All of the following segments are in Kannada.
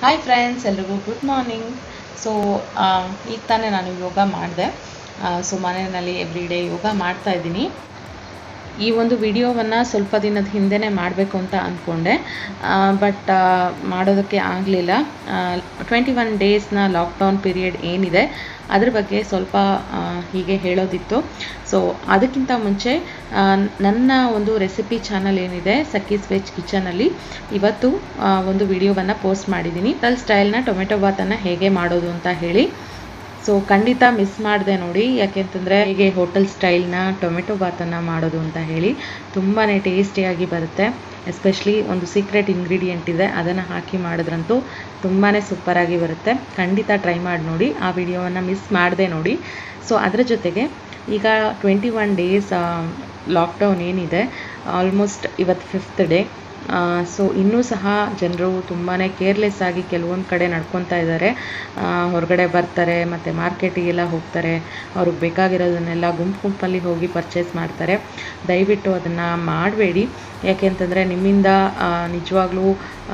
ಹಾಯ್ ಫ್ರೆಂಡ್ಸ್ ಎಲ್ರಿಗೂ ಗುಡ್ ಮಾರ್ನಿಂಗ್ ಸೊ ಈಗ ತಾನೇ ನಾನು ಯೋಗ ಮಾಡಿದೆ ಸೊ ಮನೆಯಲ್ಲಿ ಎವ್ರಿ ಡೇ ಯೋಗ ಮಾಡ್ತಾ ಇದ್ದೀನಿ ಈ ಒಂದು ವಿಡಿಯೋವನ್ನು ಸ್ವಲ್ಪ ದಿನದ ಹಿಂದೆನೇ ಮಾಡಬೇಕು ಅಂತ ಅಂದ್ಕೊಂಡೆ ಬಟ್ ಮಾಡೋದಕ್ಕೆ ಆಗಲಿಲ್ಲ ಟ್ವೆಂಟಿ ಒನ್ ಡೇಸ್ನ ಲಾಕ್ಡೌನ್ ಪೀರಿಯಡ್ ಏನಿದೆ ಅದ್ರ ಬಗ್ಗೆ ಸ್ವಲ್ಪ ಆ, ಹೀಗೆ ಹೇಳೋದಿತ್ತು ಸೊ ಅದಕ್ಕಿಂತ ಮುಂಚೆ ಆ, ನನ್ನ ಒಂದು ರೆಸಿಪಿ ಚಾನಲ್ ಏನಿದೆ ಸಕ್ಕೀಸ್ ವೆಜ್ ಕಿಚನಲ್ಲಿ ಇವತ್ತು ಆ, ಒಂದು ವಿಡಿಯೋವನ್ನು ಪೋಸ್ಟ್ ಮಾಡಿದ್ದೀನಿ ಟಲ್ ಸ್ಟೈಲ್ನ ಟೊಮೆಟೊ ಬಾತನ್ನು ಹೇಗೆ ಮಾಡೋದು ಅಂತ ಹೇಳಿ ಸೊ ಖಂಡಿತ ಮಿಸ್ ಮಾಡಿದೆ ನೋಡಿ ಯಾಕೆಂತಂದರೆ ಹೇಗೆ ಹೋಟೆಲ್ ಸ್ಟೈಲ್ನ ಟೊಮೆಟೊ ಬಾತನ್ನು ಮಾಡೋದು ಅಂತ ಹೇಳಿ ತುಂಬಾ ಟೇಸ್ಟಿಯಾಗಿ ಬರುತ್ತೆ ಎಸ್ಪೆಷಲಿ ಒಂದು ಸೀಕ್ರೆಟ್ ಇಂಗ್ರೀಡಿಯೆಂಟ್ ಇದೆ ಅದನ್ನು ಹಾಕಿ ಮಾಡಿದ್ರಂತೂ ತುಂಬಾ ಸೂಪರಾಗಿ ಬರುತ್ತೆ ಖಂಡಿತ ಟ್ರೈ ಮಾಡಿ ನೋಡಿ ಆ ವಿಡಿಯೋವನ್ನು ಮಿಸ್ ಮಾಡದೆ ನೋಡಿ ಸೊ ಅದರ ಜೊತೆಗೆ ಈಗ ಟ್ವೆಂಟಿ ಒನ್ ಡೇಸ್ ಲಾಕ್ಡೌನ್ ಏನಿದೆ ಆಲ್ಮೋಸ್ಟ್ ಇವತ್ತು ಫಿಫ್ತ್ ಡೇ ಸೊ ಇನ್ನೂ ಸಹ ಜನರು ತುಂಬಾ ಕೇರ್ಲೆಸ್ ಆಗಿ ಕೆಲವೊಂದು ಕಡೆ ನಡ್ಕೊತಾ ಇದ್ದಾರೆ ಆ, ಹೊರಗಡೆ ಬರ್ತಾರೆ ಮತ್ತು ಮಾರ್ಕೆಟಿಗೆಲ್ಲ ಹೋಗ್ತಾರೆ ಅವ್ರಿಗೆ ಬೇಕಾಗಿರೋದನ್ನೆಲ್ಲ ಗುಂಪು ಗುಂಪಲ್ಲಿ ಹೋಗಿ ಪರ್ಚೇಸ್ ಮಾಡ್ತಾರೆ ದಯವಿಟ್ಟು ಅದನ್ನು ಮಾಡಬೇಡಿ ಯಾಕೆಂತಂದರೆ ನಿಮ್ಮಿಂದ ನಿಜವಾಗ್ಲೂ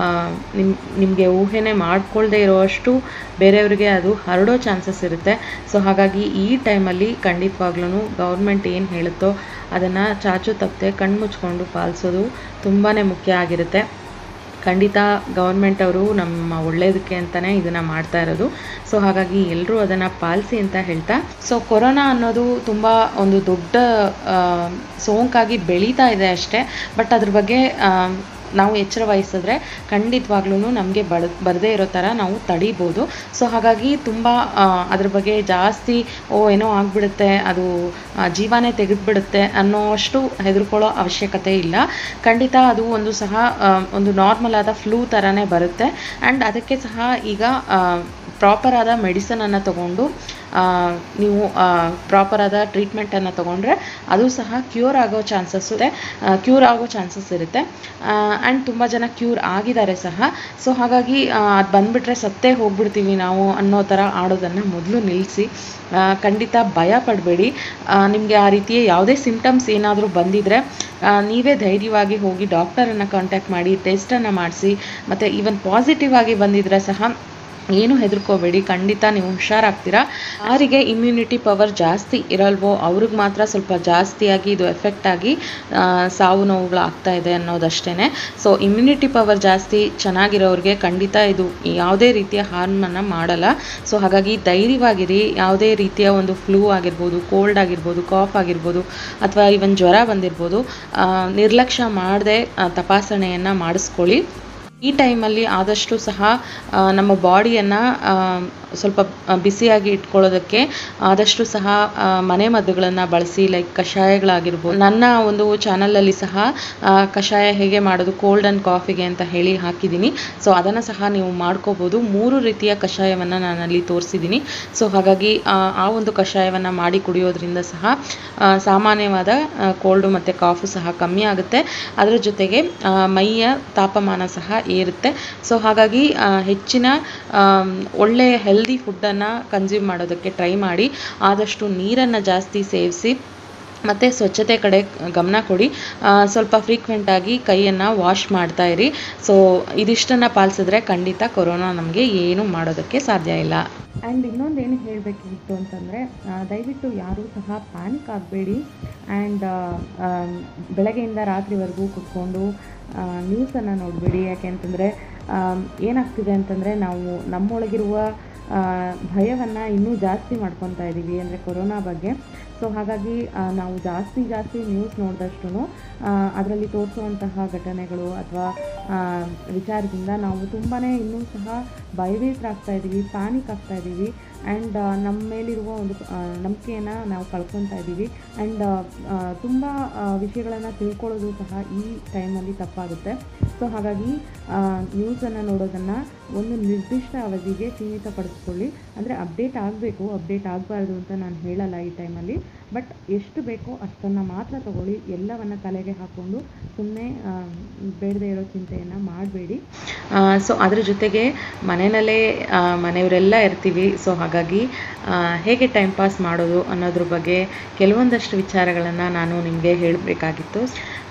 ನಿಮ್ ನಿಮಗೆ ಊಹೆನೇ ಮಾಡ್ಕೊಳ್ದೇ ಇರೋವಷ್ಟು ಬೇರೆಯವ್ರಿಗೆ ಅದು ಹರಡೋ ಚಾನ್ಸಸ್ ಇರುತ್ತೆ ಸೊ ಹಾಗಾಗಿ ಈ ಟೈಮಲ್ಲಿ ಖಂಡಿತವಾಗ್ಲೂ ಗೌರ್ಮೆಂಟ್ ಏನು ಹೇಳುತ್ತೋ ಅದನ್ನು ಚಾಚು ತಪ್ಪದೆ ಕಣ್ಮುಚ್ಕೊಂಡು ಪಾಲಿಸೋದು ತುಂಬಾ ಮುಖ್ಯ ಆಗಿರುತ್ತೆ ಖಂಡಿತ ಗೌರ್ಮೆಂಟ್ ಅವರು ನಮ್ಮ ಒಳ್ಳೆಯದಕ್ಕೆ ಅಂತಲೇ ಇದನ್ನು ಮಾಡ್ತಾ ಇರೋದು ಸೊ ಹಾಗಾಗಿ ಎಲ್ಲರೂ ಅದನ್ನು ಪಾಲಿಸಿ ಅಂತ ಹೇಳ್ತಾ ಸೊ ಕೊರೋನಾ ಅನ್ನೋದು ತುಂಬ ಒಂದು ದೊಡ್ಡ ಆ, ಸೋಂಕಾಗಿ ಬೆಳೀತಾ ಇದೆ ಅಷ್ಟೇ ಬಟ್ ಅದ್ರ ಬಗ್ಗೆ ಆ, ನಾವು ಎಚ್ಚರ ವಹಿಸಿದ್ರೆ ಖಂಡಿತವಾಗ್ಲೂ ನಮಗೆ ಬಡ ಬರದೇ ಇರೋ ಥರ ನಾವು ತಡಿಬೋದು ಸೊ ಹಾಗಾಗಿ ತುಂಬ ಆ, ಅದ್ರ ಬಗ್ಗೆ ಜಾಸ್ತಿ ಓ ಏನೋ ಆಗಿಬಿಡುತ್ತೆ ಅದು ಆ, ಜೀವನೇ ತೆಗೆದುಬಿಡುತ್ತೆ ಅನ್ನೋಷ್ಟು ಹೆದರ್ಕೊಳ್ಳೋ ಅವಶ್ಯಕತೆ ಇಲ್ಲ ಖಂಡಿತ ಅದು ಒಂದು ಸಹ ಆ, ಒಂದು ನಾರ್ಮಲ್ ಆದ ಫ್ಲೂ ಥರನೇ ಬರುತ್ತೆ ಆ್ಯಂಡ್ ಅದಕ್ಕೆ ಸಹ ಈಗ ಪ್ರಾಪರ್ ಆದ ಮೆಡಿಸನನ್ನು ತಗೊಂಡು ಆ, ನೀವು ಪ್ರಾಪರ್ ಆದ ಟ್ರೀಟ್ಮೆಂಟನ್ನು ತಗೊಂಡ್ರೆ ಅದು ಸಹ ಕ್ಯೂರ್ ಆಗೋ ಚಾನ್ಸಸ್ ಇದೆ ಕ್ಯೂರ್ ಆಗೋ ಚಾನ್ಸಸ್ ಇರುತ್ತೆ ಆ್ಯಂಡ್ ತುಂಬ ಜನ ಕ್ಯೂರ್ ಆಗಿದ್ದಾರೆ ಸಹ ಸೊ ಹಾಗಾಗಿ ಅದು ಬಂದುಬಿಟ್ರೆ ಸತ್ತೇ ಹೋಗ್ಬಿಡ್ತೀವಿ ನಾವು ಅನ್ನೋ ಥರ ಆಡೋದನ್ನು ಮೊದಲು ನಿಲ್ಲಿಸಿ ಖಂಡಿತ ಭಯ ಪಡಬೇಡಿ ನಿಮಗೆ ಆ ರೀತಿಯ ಯಾವುದೇ ಸಿಮ್ಟಮ್ಸ್ ಏನಾದರೂ ಬಂದಿದ್ರೆ ಆ, ನೀವೇ ಧೈರ್ಯವಾಗಿ ಹೋಗಿ ಡಾಕ್ಟರನ್ನು ಕಾಂಟ್ಯಾಕ್ಟ್ ಮಾಡಿ ಟೆಸ್ಟನ್ನು ಮಾಡಿಸಿ ಮತ್ತು ಈವನ್ ಪಾಸಿಟಿವ್ ಆಗಿ ಬಂದಿದ್ರೆ ಸಹ ಏನು ಹೆದರ್ಕೋಬೇಡಿ ಖಂಡಿತ ನೀವು ಹುಷಾರಾಗ್ತೀರಾ ಯಾರಿಗೆ ಇಮ್ಯುನಿಟಿ ಪವರ್ ಜಾಸ್ತಿ ಇರಲ್ವೋ ಅವ್ರಿಗೆ ಮಾತ್ರ ಸ್ವಲ್ಪ ಜಾಸ್ತಿಯಾಗಿ ಇದು ಎಫೆಕ್ಟ್ ಆಗಿ ಆ, ಸಾವು ನೋವುಗಳು ಆಗ್ತಾ ಇದೆ ಅನ್ನೋದಷ್ಟೇ ಸೊ ಇಮ್ಯುನಿಟಿ ಪವರ್ ಜಾಸ್ತಿ ಚೆನ್ನಾಗಿರೋರಿಗೆ ಖಂಡಿತ ಇದು ಯಾವುದೇ ರೀತಿಯ ಹಾರ್ಮನ್ನು ಮಾಡಲ್ಲ ಸೊ ಹಾಗಾಗಿ ಧೈರ್ಯವಾಗಿರಿ ಯಾವುದೇ ರೀತಿಯ ಒಂದು ಫ್ಲೂ ಆಗಿರ್ಬೋದು ಕೋಲ್ಡ್ ಆಗಿರ್ಬೋದು ಕಾಫ್ ಆಗಿರ್ಬೋದು ಅಥವಾ ಇವನ್ ಜ್ವರ ಬಂದಿರ್ಬೋದು ಆ, ನಿರ್ಲಕ್ಷ್ಯ ಮಾಡದೆ ತಪಾಸಣೆಯನ್ನು ಮಾಡಿಸ್ಕೊಳ್ಳಿ ಈ ಟೈಮಲ್ಲಿ ಆದಷ್ಟು ಸಹ ಆ, ನಮ್ಮ ಬಾಡಿಯನ್ನು ಸ್ವಲ್ಪ ಆ, ಬಿಸಿಯಾಗಿ ಇಟ್ಕೊಳ್ಳೋದಕ್ಕೆ ಆದಷ್ಟು ಸಹ ಆ, ಮನೆ ಮದ್ದುಗಳನ್ನು ಬಳಸಿ ಲೈಕ್ ಕಷಾಯಗಳಾಗಿರ್ಬೋದು ನನ್ನ ಒಂದು ಚಾನಲಲ್ಲಿ ಸಹ ಆ, ಕಷಾಯ ಹೇಗೆ ಮಾಡೋದು ಕೋಲ್ಡ್ ಆ್ಯಂಡ್ ಕಾಫಿಗೆ ಅಂತ ಹೇಳಿ ಹಾಕಿದ್ದೀನಿ ಸೊ ಅದನ್ನು ಸಹ ನೀವು ಮಾಡ್ಕೋಬೋದು ಮೂರು ರೀತಿಯ ಕಷಾಯವನ್ನು ನಾನಲ್ಲಿ ತೋರಿಸಿದ್ದೀನಿ ಸೊ ಹಾಗಾಗಿ ಆ, ಆ ಒಂದು ಕಷಾಯವನ್ನು ಮಾಡಿ ಕುಡಿಯೋದ್ರಿಂದ ಸಹ ಆ, ಸಾಮಾನ್ಯವಾದ ಕೋಲ್ಡು ಮತ್ತು ಕಾಫು ಸಹ ಕಮ್ಮಿ ಆಗುತ್ತೆ ಅದರ ಜೊತೆಗೆ ಆ, ಮೈಯ ತಾಪಮಾನ ಸಹ ಏರುತ್ತೆ ಸೊ ಹಾಗಾಗಿ ಆ, ಹೆಚ್ಚಿನ ಆಮ್, ಒಳ್ಳೆಯ ಹೆಲ್ದಿ ಫುಡ್ಡನ್ನು ಕನ್ಸ್ಯೂಮ್ ಮಾಡೋದಕ್ಕೆ ಟ್ರೈ ಮಾಡಿ ಆದಷ್ಟು ನೀರನ್ನು ಜಾಸ್ತಿ ಸೇವಿಸಿ ಮತ್ತು ಸ್ವಚ್ಛತೆ ಕಡೆ ಗಮನ ಕೊಡಿ ಆ, ಸ್ವಲ್ಪ ಫ್ರೀಕ್ವೆಂಟಾಗಿ ಕೈಯನ್ನು ವಾಶ್ ಮಾಡ್ತಾ ಇರಿ ಸೊ ಇದಿಷ್ಟನ್ನು ಪಾಲಿಸಿದ್ರೆ ಖಂಡಿತ ಕೊರೋನಾ ನಮಗೆ ಏನು ಮಾಡೋದಕ್ಕೆ ಸಾಧ್ಯ ಇಲ್ಲ ಆ್ಯಂಡ್ ಇನ್ನೊಂದು ಏನು ಹೇಳಬೇಕಿತ್ತು ಅಂತಂದರೆ ದಯವಿಟ್ಟು ಯಾರೂ ಸಹ ಪ್ಯಾನಿಕ್ ಆಗಬೇಡಿ ಆ್ಯಂಡ್ ಬೆಳಗ್ಗೆಯಿಂದ ರಾತ್ರಿವರೆಗೂ ಕುತ್ಕೊಂಡು ನ್ಯೂಸನ್ನು ನೋಡಬೇಡಿ ಯಾಕೆಂತಂದರೆ ಏನಾಗ್ತಿದೆ ಅಂತಂದರೆ ನಾವು ನಮ್ಮೊಳಗಿರುವ ಭಯವನ್ನು ಇನ್ನೂ ಜಾಸ್ತಿ ಮಾಡ್ಕೊತಾ ಇದ್ದೀವಿ ಅಂದರೆ ಕೊರೋನಾ ಬಗ್ಗೆ ಸೊ ಹಾಗಾಗಿ ಆ, ನಾವು ಜಾಸ್ತಿ ಜಾಸ್ತಿ ನ್ಯೂಸ್ ನೋಡಿದಷ್ಟು ಅದರಲ್ಲಿ ತೋರಿಸುವಂತಹ ಘಟನೆಗಳು ಅಥವಾ ವಿಚಾರದಿಂದ ನಾವು ತುಂಬಾ ಇನ್ನೂ ಸಹ ಭಯಭೀತರಾಗ್ತಾ ಇದ್ದೀವಿ ಪ್ಯಾನಿಕ್ ಆಗ್ತಾ ಇದ್ದೀವಿ ಆ್ಯಂಡ್ ನಮ್ಮ ಮೇಲಿರುವ ಒಂದು ನಂಬಿಕೆಯನ್ನು ನಾವು ಕಳ್ಕೊತಾ ಇದ್ದೀವಿ ಆ್ಯಂಡ್ ತುಂಬ ವಿಷಯಗಳನ್ನು ತಿಳ್ಕೊಳ್ಳೋದು ಸಹ ಈ ಟೈಮಲ್ಲಿ ತಪ್ಪಾಗುತ್ತೆ ಸೊ ಹಾಗಾಗಿ ನ್ಯೂಸನ್ನು ನೋಡೋದನ್ನು ಒಂದು ನಿರ್ದಿಷ್ಟ ಅವಧಿಗೆ ಸೀಮಿತಪಡಿಸ್ಕೊಳ್ಳಿ ಅಂದರೆ ಅಪ್ಡೇಟ್ ಆಗಬೇಕು ಅಪ್ಡೇಟ್ ಆಗಬಾರ್ದು ಅಂತ ನಾನು ಹೇಳಲ್ಲ ಈ ಟೈಮಲ್ಲಿ ಬಟ್ ಎಷ್ಟು ಬೇಕೋ ಅಷ್ಟನ್ನು ಮಾತ್ರ ತಗೊಳ್ಳಿ ಎಲ್ಲವನ್ನು ತಲೆಗೆ ಹಾಕ್ಕೊಂಡು ಸುಮ್ಮನೆ ಬೇಡದೇ ಇರೋ ಚಿಂತೆಯನ್ನು ಮಾಡಬೇಡಿ ಸೊ ಅದ್ರ ಜೊತೆಗೆ ಮನೆಯಲ್ಲೇ ಆ, ಮನೆಯವರೆಲ್ಲ ಇರ್ತೀವಿ ಸೊ ಹಾಗಾಗಿ ಆ, ಹೇಗೆ ಟೈಮ್ ಪಾಸ್ ಮಾಡೋದು ಅನ್ನೋದ್ರ ಬಗ್ಗೆ ಕೆಲವೊಂದಷ್ಟು ವಿಚಾರಗಳನ್ನು ನಾನು ನಿಮಗೆ ಹೇಳಬೇಕಾಗಿತ್ತು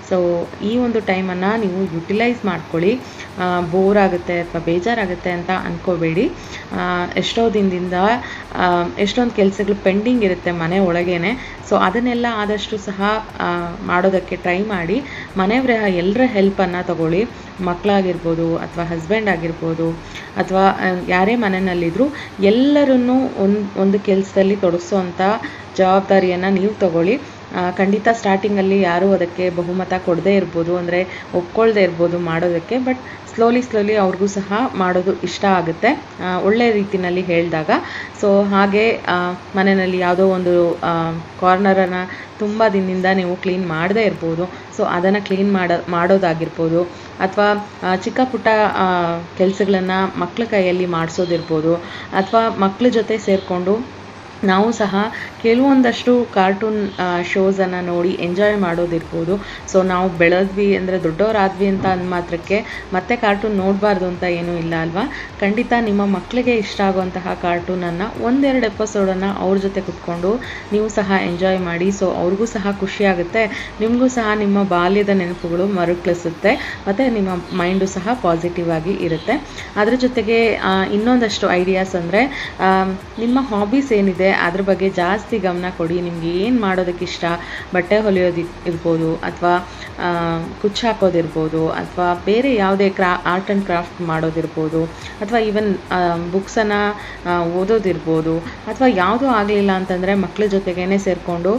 ಸೊ ಈ ಒಂದು ಟೈಮನ್ನು ನೀವು ಯುಟಿಲೈಸ್ ಮಾಡ್ಕೊಳ್ಳಿ ಬೋರ್ ಆಗುತ್ತೆ ಅಥವಾ ಬೇಜಾರಾಗುತ್ತೆ ಅಂತ ಅಂದ್ಕೋಬೇಡಿ ಎಷ್ಟೋ ದಿನದಿಂದ ಎಷ್ಟೊಂದು ಕೆಲಸಗಳು ಪೆಂಡಿಂಗ್ ಇರುತ್ತೆ ಮನೆ ಒಳಗೇನೆ ಸೊ ಅದನ್ನೆಲ್ಲ ಆದಷ್ಟು ಸಹ ಮಾಡೋದಕ್ಕೆ ಟ್ರೈ ಮಾಡಿ ಮನೆಯವರ ಎಲ್ಲರ ಹೆಲ್ಪನ್ನು ತಗೊಳ್ಳಿ ಮಕ್ಕಳಾಗಿರ್ಬೋದು ಅಥವಾ ಹಸ್ಬೆಂಡ್ ಆಗಿರ್ಬೋದು ಅಥವಾ ಯಾರೇ ಮನೆಯಲ್ಲಿದ್ದರೂ ಎಲ್ಲರನ್ನೂ ಒಂದು ಒಂದು ಕೆಲಸದಲ್ಲಿ ತೊಡಗಿಸೋವಂಥ ಜವಾಬ್ದಾರಿಯನ್ನು ನೀವು ತಗೊಳ್ಳಿ ಖಂಡಿತ ಸ್ಟಾರ್ಟಿಂಗಲ್ಲಿ ಯಾರೂ ಅದಕ್ಕೆ ಬಹುಮತ ಕೊಡದೇ ಇರ್ಬೋದು ಅಂದರೆ ಒಪ್ಕೊಳ್ದೇ ಇರ್ಬೋದು ಮಾಡೋದಕ್ಕೆ ಬಟ್ ಸ್ಲೋಲಿ ಸ್ಲೋಲಿ ಅವ್ರಿಗೂ ಸಹ ಮಾಡೋದು ಇಷ್ಟ ಆಗುತ್ತೆ ಒಳ್ಳೆ ರೀತಿಯಲ್ಲಿ ಹೇಳಿದಾಗ ಸೊ ಹಾಗೆ ಮನೆಯಲ್ಲಿ ಯಾವುದೋ ಒಂದು ಕಾರ್ನರನ್ನು ತುಂಬ ದಿನದಿಂದ ನೀವು ಕ್ಲೀನ್ ಮಾಡದೇ ಇರ್ಬೋದು ಸೊ ಅದನ್ನು ಕ್ಲೀನ್ ಮಾಡೋ ಮಾಡೋದಾಗಿರ್ಬೋದು ಅಥವಾ ಚಿಕ್ಕ ಪುಟ್ಟ ಕೆಲಸಗಳನ್ನು ಮಕ್ಕಳ ಕೈಯಲ್ಲಿ ಮಾಡಿಸೋದಿರ್ಬೋದು ಅಥವಾ ಮಕ್ಕಳ ಜೊತೆ ಸೇರಿಕೊಂಡು ನಾವು ಸಹ ಕೆಲವೊಂದಷ್ಟು ಕಾರ್ಟೂನ್ ಶೋಸನ್ನು ನೋಡಿ ಎಂಜಾಯ್ ಮಾಡೋದಿರ್ಬೋದು ಸೊ ನಾವು ಬೆಳೆದ್ವಿ ಅಂದರೆ ದೊಡ್ಡವರಾದ್ವಿ ಅಂತ ಅಂದ ಮಾತ್ರಕ್ಕೆ ಮತ್ತೆ ಕಾರ್ಟೂನ್ ನೋಡಬಾರ್ದು ಅಂತ ಏನೂ ಇಲ್ಲ ಅಲ್ವಾ ಖಂಡಿತ ನಿಮ್ಮ ಮಕ್ಕಳಿಗೆ ಇಷ್ಟ ಆಗುವಂತಹ ಕಾರ್ಟೂನನ್ನು ಒಂದೆರಡು ಎಪಿಸೋಡನ್ನು ಅವ್ರ ಜೊತೆ ಕುತ್ಕೊಂಡು ನೀವು ಸಹ ಎಂಜಾಯ್ ಮಾಡಿ ಸೊ ಅವ್ರಿಗೂ ಸಹ ಖುಷಿಯಾಗುತ್ತೆ ನಿಮಗೂ ಸಹ ನಿಮ್ಮ ಬಾಲ್ಯದ ನೆನಪುಗಳು ಮರುಕಳಿಸುತ್ತೆ ಮತ್ತು ನಿಮ್ಮ ಮೈಂಡು ಸಹ ಪಾಸಿಟಿವ್ ಆಗಿ ಇರುತ್ತೆ ಅದ್ರ ಜೊತೆಗೆ ಇನ್ನೊಂದಷ್ಟು ಐಡಿಯಾಸ್ ಅಂದರೆ ನಿಮ್ಮ ಹಾಬೀಸ್ ಏನಿದೆ ಅದ್ರ ಬಗ್ಗೆ ಜಾಸ್ತಿ ಗಮನ ಕೊಡಿ ನಿಮ್ಗೆ ಏನು ಮಾಡೋದಕ್ಕೆ ಇಷ್ಟ ಬಟ್ಟೆ ಹೊಲಿಯೋದು ಇರ್ಬೋದು ಅಥವಾ ಕುಚ್ಚು ಹಾಕೋದಿರ್ಬೋದು ಅಥವಾ ಬೇರೆ ಯಾವುದೇ ಕ್ರಾ ಆರ್ಟ್ ಆ್ಯಂಡ್ ಕ್ರಾಫ್ಟ್ ಮಾಡೋದಿರ್ಬೋದು ಅಥವಾ ಈವನ್ ಬುಕ್ಸನ್ನು ಓದೋದಿರ್ಬೋದು ಅಥವಾ ಯಾವುದೂ ಆಗಲಿಲ್ಲ ಅಂತಂದರೆ ಮಕ್ಕಳ ಜೊತೆಗೇ ಸೇರಿಕೊಂಡು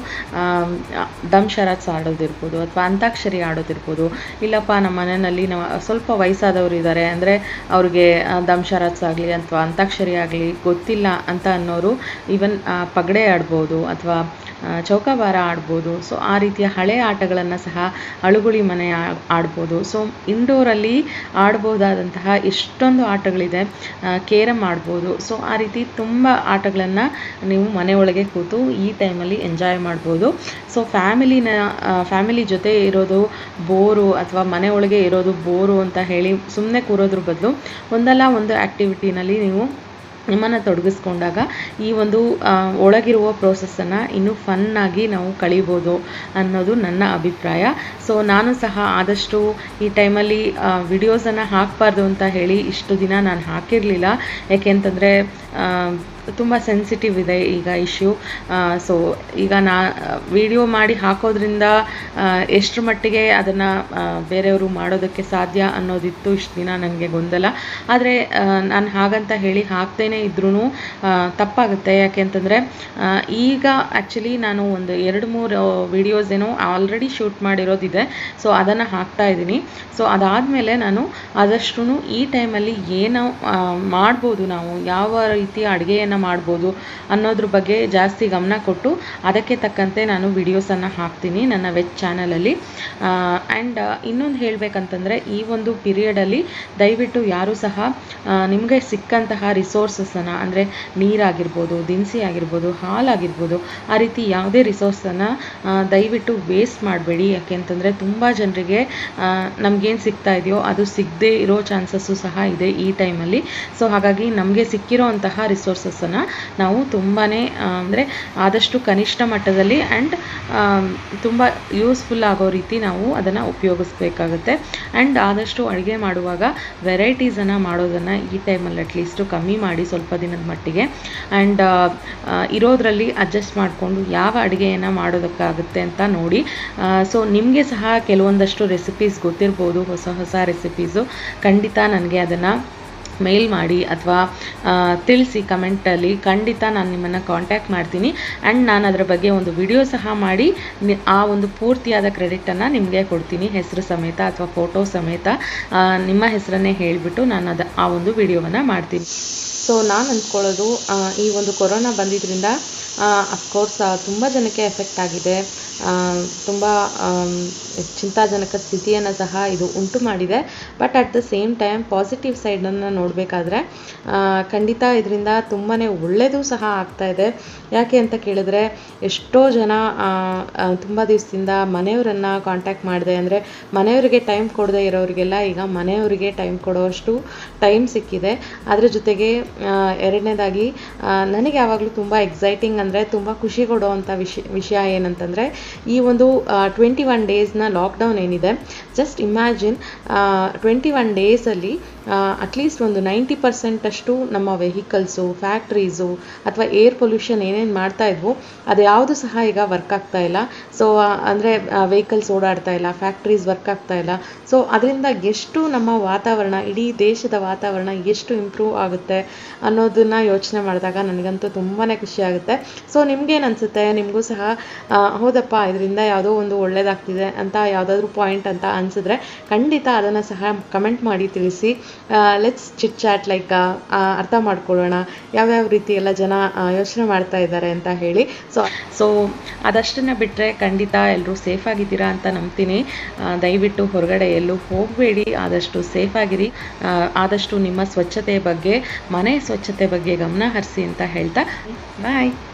ದಮ್ ಶರತ್ಸ್ ಆಡೋದಿರ್ಬೋದು ಅಥವಾ ಅಂತಾಕ್ಷರಿ ಆಡೋದಿರ್ಬೋದು ಇಲ್ಲಪ್ಪ ನಮ್ಮ ಮನೆಯಲ್ಲಿ ನಾವು ಸ್ವಲ್ಪ ವಯಸ್ಸಾದವರು ಇದ್ದಾರೆ ಅಂದರೆ ಅವ್ರಿಗೆ ದಮ್ ಶರತ್ಸ್ ಆಗಲಿ ಅಥವಾ ಅಂತಾಕ್ಷರಿ ಆಗಲಿ ಗೊತ್ತಿಲ್ಲ ಅಂತ ಅನ್ನೋರು ಈವನ್ ಪಗಡೆ ಆಡ್ಬೋದು ಅಥವಾ ಚೌಕಾಬಾರ ಆಡ್ಬೋದು ಸೊ ಆ ರೀತಿಯ ಹಳೆಯ ಆಟಗಳನ್ನು ಸಹ ಅಳುಗುಳಿ ಮನೆ ಆಡ್ಬೋದು ಸೊ ಇಂಡೋರಲ್ಲಿ ಆಡ್ಬೋದಾದಂತಹ ಎಷ್ಟೊಂದು ಆಟಗಳಿದೆ ಕೇರಮ್ ಆಡ್ಬೋದು ಸೊ ಆ ರೀತಿ ತುಂಬ ಆಟಗಳನ್ನು ನೀವು ಮನೆಯೊಳಗೆ ಕೂತು ಈ ಟೈಮಲ್ಲಿ ಎಂಜಾಯ್ ಮಾಡ್ಬೋದು ಸೊ ಫ್ಯಾಮಿಲಿನ ಫ್ಯಾಮಿಲಿ ಜೊತೆ ಇರೋದು ಬೋರು ಅಥವಾ ಮನೆ ಒಳಗೆ ಇರೋದು ಬೋರು ಅಂತ ಹೇಳಿ ಸುಮ್ಮನೆ ಕೂರೋದ್ರ ಬದಲು ಒಂದಲ್ಲ ಒಂದು ಆ್ಯಕ್ಟಿವಿಟಿನಲ್ಲಿ ನೀವು ನಿಮ್ಮನ್ನು ತೊಡಗಿಸ್ಕೊಂಡಾಗ ಈ ಒಂದು ಒಳಗಿರುವ ಪ್ರೋಸೆಸ್ಸನ್ನು ಇನ್ನೂ ಫನ್ನಾಗಿ ನಾವು ಕಳಿಬೋದು ಅನ್ನೋದು ನನ್ನ ಅಭಿಪ್ರಾಯ ಸೊ ನಾನು ಸಹ ಆದಷ್ಟು ಈ ಟೈಮಲ್ಲಿ ವಿಡಿಯೋಸನ್ನು ಹಾಕಬಾರ್ದು ಅಂತ ಹೇಳಿ ಇಷ್ಟು ದಿನ ನಾನು ಹಾಕಿರಲಿಲ್ಲ ಯಾಕೆಂತಂದರೆ ತುಂಬ ಸೆನ್ಸಿಟಿವ್ ಇದೆ ಈಗ ಇಶ್ಯೂ ಸೊ ಈಗ ನಾ ವಿಡಿಯೋ ಮಾಡಿ ಹಾಕೋದ್ರಿಂದ ಎಷ್ಟರ ಮಟ್ಟಿಗೆ ಅದನ್ನು ಬೇರೆಯವರು ಮಾಡೋದಕ್ಕೆ ಸಾಧ್ಯ ಅನ್ನೋದಿತ್ತು ಇಷ್ಟು ದಿನ ನನಗೆ ಗೊಂದಲ ಆದರೆ ನಾನು ಹಾಗಂತ ಹೇಳಿ ಹಾಕ್ದೇನೆ ಇದ್ರೂ ತಪ್ಪಾಗುತ್ತೆ ಯಾಕೆಂತಂದರೆ ಈಗ ಆ್ಯಕ್ಚುಲಿ ನಾನು ಒಂದು ಎರಡು ಮೂರು ವಿಡಿಯೋಸ್ ಏನೋ ಆಲ್ರೆಡಿ ಶೂಟ್ ಮಾಡಿರೋದಿದೆ ಸೊ ಅದನ್ನು ಹಾಕ್ತಾ ಇದ್ದೀನಿ ಸೊ ಅದಾದಮೇಲೆ ನಾನು ಆದಷ್ಟು ಈ ಟೈಮಲ್ಲಿ ಏನು ಮಾಡ್ಬೋದು ನಾವು ಯಾವ ರೀತಿಯ ಅಡುಗೆಯನ್ನು ಮಾಡ್ಬೋದು ಅನ್ನೋದ್ರ ಬಗ್ಗೆ ಜಾಸ್ತಿ ಗಮನ ಕೊಟ್ಟು ಅದಕ್ಕೆ ತಕ್ಕಂತೆ ನಾನು ವಿಡಿಯೋಸನ್ನು ಹಾಕ್ತೀನಿ ನನ್ನ ವೆಜ್ ಚಾನಲಲ್ಲಿ ಆ್ಯಂಡ್ ಇನ್ನೊಂದು ಹೇಳಬೇಕಂತಂದರೆ ಈ ಒಂದು ಪೀರಿಯಡಲ್ಲಿ ದಯವಿಟ್ಟು ಯಾರೂ ಸಹ ನಿಮಗೆ ಸಿಕ್ಕಂತಹ ರಿಸೋರ್ಸಸನ್ನು ಅಂದರೆ ನೀರಾಗಿರ್ಬೋದು ದಿನಸಿ ಆಗಿರ್ಬೋದು ಹಾಲಾಗಿರ್ಬೋದು ಆ ರೀತಿ ಯಾವುದೇ ರಿಸೋರ್ಸನ್ನು ದಯವಿಟ್ಟು ವೇಸ್ಟ್ ಮಾಡಬೇಡಿ ಯಾಕೆಂತಂದರೆ ತುಂಬ ಜನರಿಗೆ ನಮಗೇನು ಸಿಗ್ತಾ ಇದೆಯೋ ಅದು ಸಿಗದೇ ಇರೋ ಚಾನ್ಸಸ್ಸು ಸಹ ಇದೆ ಈ ಟೈಮಲ್ಲಿ ಸೊ ಹಾಗಾಗಿ ನಮಗೆ ಸಿಕ್ಕಿರೋ ಅಂತಹ ರಿಸೋರ್ಸಸನ್ನು ನಾವು ತುಂಬಾ ಅಂದರೆ ಆದಷ್ಟು ಕನಿಷ್ಠ ಮಟ್ಟದಲ್ಲಿ ಆ್ಯಂಡ್ ತುಂಬ ಯೂಸ್ಫುಲ್ ಆಗೋ ರೀತಿ ನಾವು ಅದನ್ನು ಉಪಯೋಗಿಸ್ಬೇಕಾಗುತ್ತೆ ಆ್ಯಂಡ್ ಆದಷ್ಟು ಅಡುಗೆ ಮಾಡುವಾಗ ವೆರೈಟೀಸನ್ನು ಮಾಡೋದನ್ನು ಈ ಟೈಮಲ್ಲಿ ಅಟ್ಲೀಸ್ಟು ಕಮ್ಮಿ ಮಾಡಿ ಸ್ವಲ್ಪ ದಿನದ ಮಟ್ಟಿಗೆ ಆ್ಯಂಡ್ ಇರೋದರಲ್ಲಿ ಅಡ್ಜಸ್ಟ್ ಮಾಡಿಕೊಂಡು ಯಾವ ಅಡುಗೆಯನ್ನು ಮಾಡೋದಕ್ಕಾಗುತ್ತೆ ಅಂತ ನೋಡಿ ಸೊ ನಿಮಗೆ ಸಹ ಕೆಲವೊಂದಷ್ಟು ರೆಸಿಪೀಸ್ ಗೊತ್ತಿರ್ಬೋದು ಹೊಸ ಹೊಸ ರೆಸಿಪೀಸು ಖಂಡಿತ ನನಗೆ ಅದನ್ನು ಮೇಲ್ ಮಾಡಿ ಅಥವಾ ತಿಳಿಸಿ ಕಮೆಂಟಲ್ಲಿ ಖಂಡಿತ ನಾನು ನಿಮ್ಮನ್ನು ಕಾಂಟ್ಯಾಕ್ಟ್ ಮಾಡ್ತೀನಿ ಆ್ಯಂಡ್ ನಾನು ಅದರ ಬಗ್ಗೆ ಒಂದು ವಿಡಿಯೋ ಸಹ ಮಾಡಿ ಆ ಒಂದು ಪೂರ್ತಿಯಾದ ಕ್ರೆಡಿಟನ್ನು ನಿಮಗೆ ಕೊಡ್ತೀನಿ ಹೆಸರು ಸಮೇತ ಅಥವಾ ಫೋಟೋ ಸಮೇತ ನಿಮ್ಮ ಹೆಸರನ್ನೇ ಹೇಳಿಬಿಟ್ಟು ನಾನು ಅದು ಆ ಒಂದು ವಿಡಿಯೋವನ್ನು ಮಾಡ್ತೀನಿ ಸೊ ನಾನು ಅಂದ್ಕೊಳ್ಳೋದು ಈ ಒಂದು ಕೊರೋನಾ ಬಂದಿದ್ದರಿಂದ ಅಫ್ಕೋರ್ಸ್ ತುಂಬ ಜನಕ್ಕೆ ಎಫೆಕ್ಟ್ ಆಗಿದೆ ತುಂಬ ಚಿಂತಾಜನಕ ಸ್ಥಿತಿಯನ್ನು ಸಹ ಇದು ಉಂಟು ಮಾಡಿದೆ but at the same time positive ಸೈಡನ್ನು ನೋಡಬೇಕಾದ್ರೆ ಖಂಡಿತ ಇದರಿಂದ ತುಂಬಾ ಒಳ್ಳೆಯದು ಸಹ ಆಗ್ತಾ ಇದೆ ಯಾಕೆ ಅಂತ ಕೇಳಿದ್ರೆ ಎಷ್ಟೋ ಜನ ತುಂಬ ದಿವಸದಿಂದ ಮನೆಯವರನ್ನು ಕಾಂಟ್ಯಾಕ್ಟ್ ಮಾಡಿದೆ ಅಂದರೆ ಮನೆಯವರಿಗೆ ಟೈಮ್ ಕೊಡದೆ ಇರೋರಿಗೆಲ್ಲ ಈಗ ಮನೆಯವರಿಗೆ ಟೈಮ್ ಕೊಡೋಷ್ಟು ಟೈಮ್ ಸಿಕ್ಕಿದೆ ಅದರ ಜೊತೆಗೆ ಎರಡನೇದಾಗಿ ನನಗೆ ಯಾವಾಗಲೂ ತುಂಬ ಎಕ್ಸೈಟಿಂಗ್ ಅಂದರೆ ತುಂಬ ಖುಷಿ ಕೊಡುವಂಥ ವಿಷಯ ವಿಷಯ ಏನಂತಂದರೆ ಈ ಒಂದು ಟ್ವೆಂಟಿ ಒನ್ ಡೇಸ್ನ ಲಾಕ್ಡೌನ್ ಏನಿದೆ ಜಸ್ಟ್ ಇಮ್ಯಾಜಿನ್ ಟ್ವೆಂಟಿ ಒನ್ ಡೇಸಲ್ಲಿ ಅಟ್ಲೀಸ್ಟ್ ಒಂದು ನೈಂಟಿ ಪರ್ಸೆಂಟಷ್ಟು ನಮ್ಮ ವೆಹಿಕಲ್ಸು ಫ್ಯಾಕ್ಟ್ರೀಸು ಅಥವಾ ಏರ್ ಪೊಲ್ಯೂಷನ್ ಏನೇನು ಮಾಡ್ತಾ ಇದ್ವು ಅದು ಯಾವುದು ಸಹ ಈಗ ವರ್ಕ್ ಆಗ್ತಾ ಇಲ್ಲ ಸೊ ಅಂದರೆ ವೆಹಿಕಲ್ಸ್ ಓಡಾಡ್ತಾ ಇಲ್ಲ ಫ್ಯಾಕ್ಟ್ರೀಸ್ ವರ್ಕ್ ಆಗ್ತಾ ಇಲ್ಲ ಸೊ ಅದರಿಂದ ಎಷ್ಟು ನಮ್ಮ ವಾತಾವರಣ ಇಡೀ ದೇಶದ ವಾತಾವರಣ ಎಷ್ಟು ಇಂಪ್ರೂವ್ ಆಗುತ್ತೆ ಅನ್ನೋದನ್ನ ಯೋಚನೆ ಮಾಡಿದಾಗ ನನಗಂತೂ ತುಂಬಾ ಖುಷಿ ಆಗುತ್ತೆ ಸೊ ನಿಮ್ಗೇನು ಅನಿಸುತ್ತೆ ನಿಮಗೂ ಸಹ ಆ, ಹೌದಪ್ಪ ಇದರಿಂದ ಯಾವುದೋ ಒಂದು ಒಳ್ಳೇದಾಗ್ತಿದೆ ಅಂತ ಯಾವುದಾದ್ರೂ ಪಾಯಿಂಟ್ ಅಂತ ಅನಿಸಿದ್ರೆ ಖಂಡಿತ ಅದನ್ನು ಸಹ ಕಮೆಂಟ್ ಮಾಡಿ ತಿಳಿಸಿ ಲೆಟ್ಸ್ ಚಿಟ್ ಚಾಟ್ ಲೈಕ್ ಅರ್ಥ ಮಾಡ್ಕೊಳ್ಳೋಣ ಯಾವ್ಯಾವ ರೀತಿ ಎಲ್ಲ ಜನ ಯೋಚನೆ ಮಾಡ್ತಾ ಇದ್ದಾರೆ ಅಂತ ಹೇಳಿ ಸೊ ಸೊ ಅದಷ್ಟನ್ನು ಬಿಟ್ಟರೆ ಖಂಡಿತ ಎಲ್ಲರೂ ಸೇಫ್ ಆಗಿದ್ದೀರಾ ಅಂತ ನಂಬ್ತೀನಿ ಆ, ದಯವಿಟ್ಟು ಹೊರಗಡೆ ಎಲ್ಲೂ ಹೋಗಬೇಡಿ ಆದಷ್ಟು ಸೇಫ್ ಆಗಿರಿ ಆ, ಆದಷ್ಟು ನಿಮ್ಮ ಸ್ವಚ್ಛತೆ ಬಗ್ಗೆ ಮನೆ ಸ್ವಚ್ಛತೆ ಬಗ್ಗೆ ಗಮನ ಹರಿಸಿ ಅಂತ ಹೇಳ್ತಾ ಬಾಯ್